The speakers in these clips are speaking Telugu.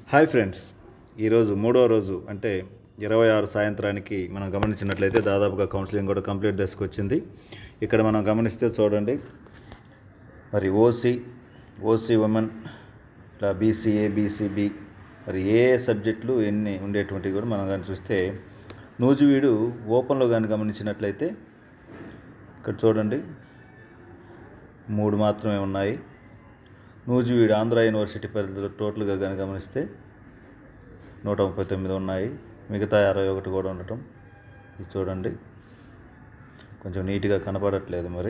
హాయ్ ఫ్రెండ్స్ ఈరోజు మూడో రోజు అంటే ఇరవై ఆరు సాయంత్రానికి మనం గమనించినట్లయితే దాదాపుగా కౌన్సిలింగ్ కూడా కంప్లీట్ దశకు వచ్చింది ఇక్కడ మనం గమనిస్తే చూడండి మరి ఓసీ ఓసీ ఉమెన్ ఇట్లా బీసీఏ బీసీబీ మరి ఏ ఏ సబ్జెక్టులు ఎన్ని ఉండేటువంటివి కూడా మనం కానీ చూస్తే నూజివీడు ఓపెన్లో కానీ గమనించినట్లయితే ఇక్కడ చూడండి మూడు మాత్రమే ఉన్నాయి నూజివీడు ఆంధ్ర యూనివర్సిటీ పరిధిలో టోటల్గా కానీ గమనిస్తే నూట ముప్పై తొమ్మిది ఉన్నాయి మిగతా అరవై ఒకటి కూడా ఉండటం ఇది చూడండి కొంచెం నీట్గా కనపడట్లేదు మరి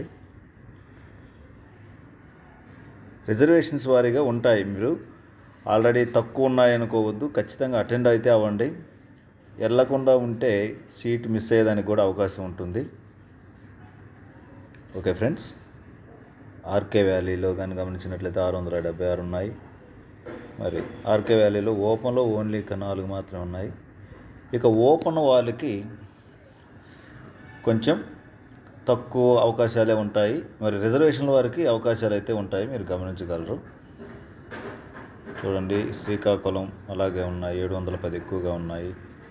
రిజర్వేషన్స్ వారీగా ఉంటాయి మీరు ఆల్రెడీ తక్కువ ఉన్నాయనుకోవద్దు ఖచ్చితంగా అటెండ్ అయితే అవ్వండి వెళ్ళకుండా ఉంటే సీట్ మిస్ అయ్యేదానికి కూడా అవకాశం ఉంటుంది ఓకే ఫ్రెండ్స్ ఆర్కే వ్యాలీలో కానీ గమనించినట్లయితే ఆరు వందల డెబ్బై ఆరు ఉన్నాయి మరి ఆర్కే వ్యాలీలో ఓపెన్లో ఓన్లీ ఇక నాలుగు మాత్రమే ఉన్నాయి ఇక ఓపెన్ వాళ్ళకి కొంచెం తక్కువ అవకాశాలే ఉంటాయి మరి రిజర్వేషన్ల వారికి అవకాశాలు అయితే ఉంటాయి మీరు గమనించగలరు చూడండి శ్రీకాకుళం అలాగే ఉన్నాయి ఏడు వందల పది ఎక్కువగా ఉన్నాయి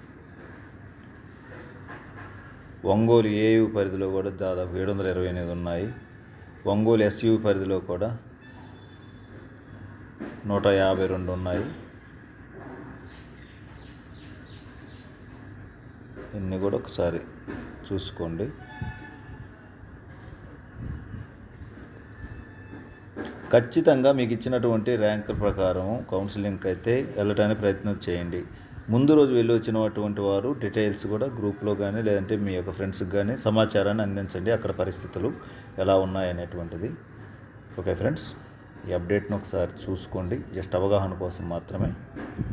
ఒంగోలు ఏయు పరిధిలో కూడా దాదాపు ఏడు వందల ఇరవై ఎనిమిది ఉన్నాయి ఒంగోలు ఎస్యు పరిధిలో కూడా నూట యాభై రెండు ఉన్నాయి ఇన్ని కూడా ఒకసారి చూసుకోండి ఖచ్చితంగా మీకు ఇచ్చినటువంటి ర్యాంక్ ప్రకారం కౌన్సిలింగ్కి అయితే వెళ్ళడానికి ప్రయత్నం చేయండి ముందు రోజు వెళ్ళి వచ్చినటువంటి వారు డీటెయిల్స్ కూడా గ్రూప్లో కానీ లేదంటే మీ యొక్క ఫ్రెండ్స్కి కానీ సమాచారాన్ని అందించండి అక్కడ పరిస్థితులు ఎలా ఉన్నాయనేటువంటిది ఓకే ఫ్రెండ్స్ ఈ అప్డేట్ను ఒకసారి చూసుకోండి జస్ట్ అవగాహన కోసం మాత్రమే